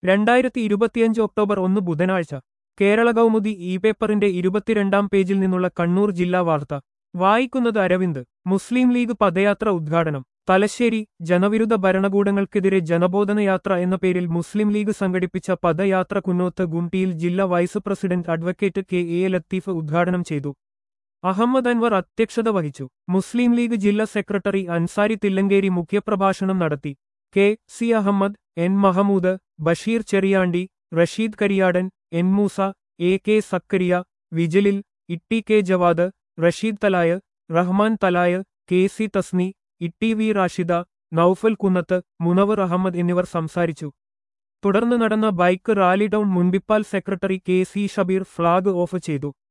രണ്ടായിരത്തി ഇരുപത്തിയഞ്ച് ഒക്ടോബർ ഒന്ന് ബുധനാഴ്ച കേരള കൗമുദി ഇ പേപ്പറിന്റെ ഇരുപത്തിരണ്ടാം പേജിൽ നിന്നുള്ള കണ്ണൂർ ജില്ലാ വാർത്ത വായിക്കുന്നത് അരവിന്ദ് മുസ്ലിം ലീഗ് പദയാത്ര ഉദ്ഘാടനം തലശ്ശേരി ജനവിരുദ്ധ ഭരണകൂടങ്ങൾക്കെതിരെ ജനബോധന യാത്ര എന്ന പേരിൽ മുസ്ലിം ലീഗ് സംഘടിപ്പിച്ച പദയാത്ര കുന്നോത്ത് ഗുംട്ടിയിൽ ജില്ലാ vice president advocate K A Latheef ഉദ്ഘാടനം ചെയ്തു അഹമ്മദ് അൻവർ അധ്യക്ഷത വഹിച്ചു മുസ്ലിം ലീഗ് ജില്ലാ സെക്രട്ടറി അൻസാരി തില്ലങ്കേരി മുഖ്യപ്രഭാഷണം നടത്തി K C Ahammed N Mahmood Basheer Cheriyandi Rasheed Kariyadan N Moosa A K Zakariya വിജിലിൽ Itti K Jawad Rasheed Thalai Rahman Thalai K C Thasni Itti V Rashida Noufal Kunnath Munavar Ahammed എന്നിവർ സംസാരിച്ചു തുടർന്ന് നടന്ന ബൈക്ക് റാലി ടൗൺ മുൻപിപ്പാൽ secretary K C Shabeer flag of ചെയ്തു